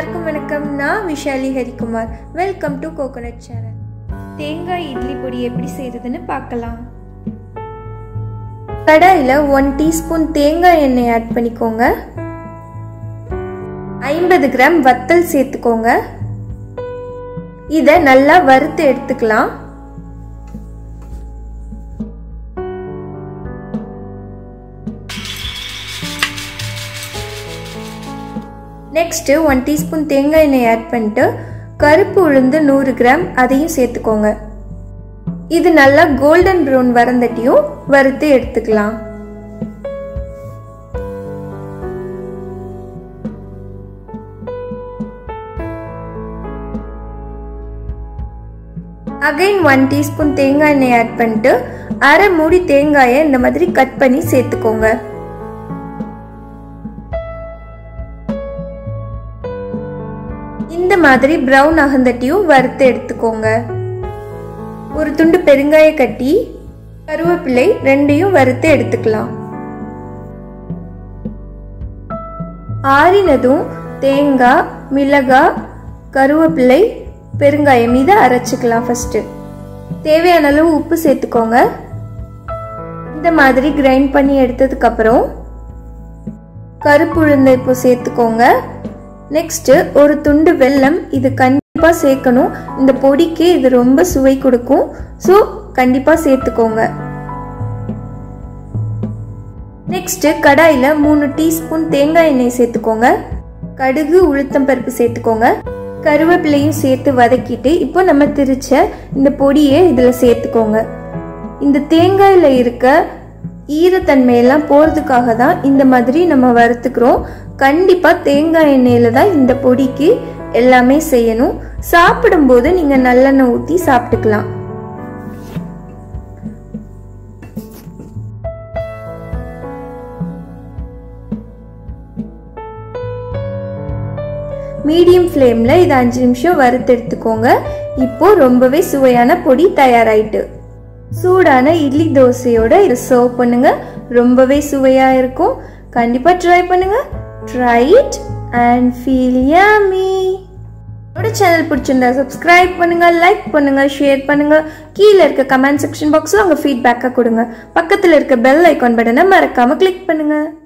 எல்லாருக்கும் வணக்கம் நான் Vishali Harikumar welcome to coconut channel தேங்காய் இட்லி பொடி எப்படி செய்யறதுன்னு பார்க்கலாம் கடாயில் ஒன் டீஸ்பூன் தேங்காய் எண்ணெய் ஆட் பண்ணிக்கோங்க ஐம்பது கிராம் வத்தல் சேர்த்துக்கோங்க இதை நல்லா வறுத்து எடுத்துக்கலாம் நெக்ஸ்ட்டு ஒன் டீஸ்பூன் தேங்காய் எண்ணெய் ஆட் பண்ணிட்டு கருப்பு உளுந்து நூறு கிராம் அதையும் சேர்த்துக்கோங்க இது நல்லா கோல்டன் ப்ரௌன் வரந்தட்டியும் வறுத்து எடுத்துக்கலாம் அகைன் ஒன் டீஸ்பூன் தேங்காய் எண்ணெய் ஆட் பண்ணிட்டு அரை மூடி தேங்காயை இந்த மாதிரி கட் பண்ணி சேர்த்துக்கோங்க இந்த மாதிரி ப்ரௌன் அகந்தட்டியும் வறுத்து எடுத்துக்கோங்க ஒரு துண்டு பெருங்காய கட்டி கருவேப்பிலை ரெண்டையும் வறுத்து எடுத்துக்கலாம் ஆறினதும் தேங்காய் மிளகாய் கருவேப்பிலை பெருங்காயம் இதை அரைச்சிக்கலாம் ஃபர்ஸ்ட் தேவையான அளவு உப்பு சேர்த்துக்கோங்க இந்த மாதிரி கிரைண்ட் பண்ணி எடுத்ததுக்கு அப்புறம் கருப்பு உளுந்தை இப்போ சேர்த்துக்கோங்க நெக்ஸ்ட் ஒரு துண்டு வெல்லம் இது கண்டிப்பா சேர்க்கணும் இந்த பொடிக்கு இது ரொம்ப சுவை கொடுக்கும் ஸோ கண்டிப்பா சேர்த்துக்கோங்க நெக்ஸ்ட் கடாயில மூணு டீஸ்பூன் தேங்காய் எண்ணெய் சேர்த்துக்கோங்க கடுகு உளுத்தம் பருப்பு சேர்த்துக்கோங்க கருவேப்பிலையும் சேர்த்து வதக்கிட்டு இப்போ நம்ம திரிச்ச இந்த பொடியை இதில் சேர்த்துக்கோங்க இந்த தேங்காயில் இருக்க ஈரத்தன்மையெல்லாம் போகிறதுக்காக தான் இந்த மாதிரி நம்ம வறுத்துக்கிறோம் கண்டிப்பாக தேங்காய் எண்ணெயில் தான் இந்த பொடிக்கு எல்லாமே செய்யணும் சாப்பிடும்போது நீங்கள் நல்லெண்ணெய் ஊற்றி சாப்பிட்டுக்கலாம் மீடியம் ஃப்ளேமில் இது அஞ்சு நிமிஷம் வறுத்தெடுத்துக்கோங்க இப்போ ரொம்பவே சுவையான பொடி தயாராயிட்டு சூடான இட்லி தோசையோட இதை சர்வ் பண்ணுங்க ரொம்பவே சுவையாக இருக்கும் கண்டிப்பாக ட்ரை பண்ணுங்க try it and feel yummy என்னோட சேனல் பிடிச்சிருந்தா சப்ஸ்கிரைப் பண்ணுங்க லைக் பண்ணுங்க ஷேர் பண்ணுங்க கீழே இருக்க கமெண்ட் செக்ஷன் பாக்ஸில் உங்கள் ஃபீட்பேக்கை கொடுங்க பக்கத்தில் இருக்க பெல் ஐக்கான் பட்டனை மறக்காம கிளிக் பண்ணுங்க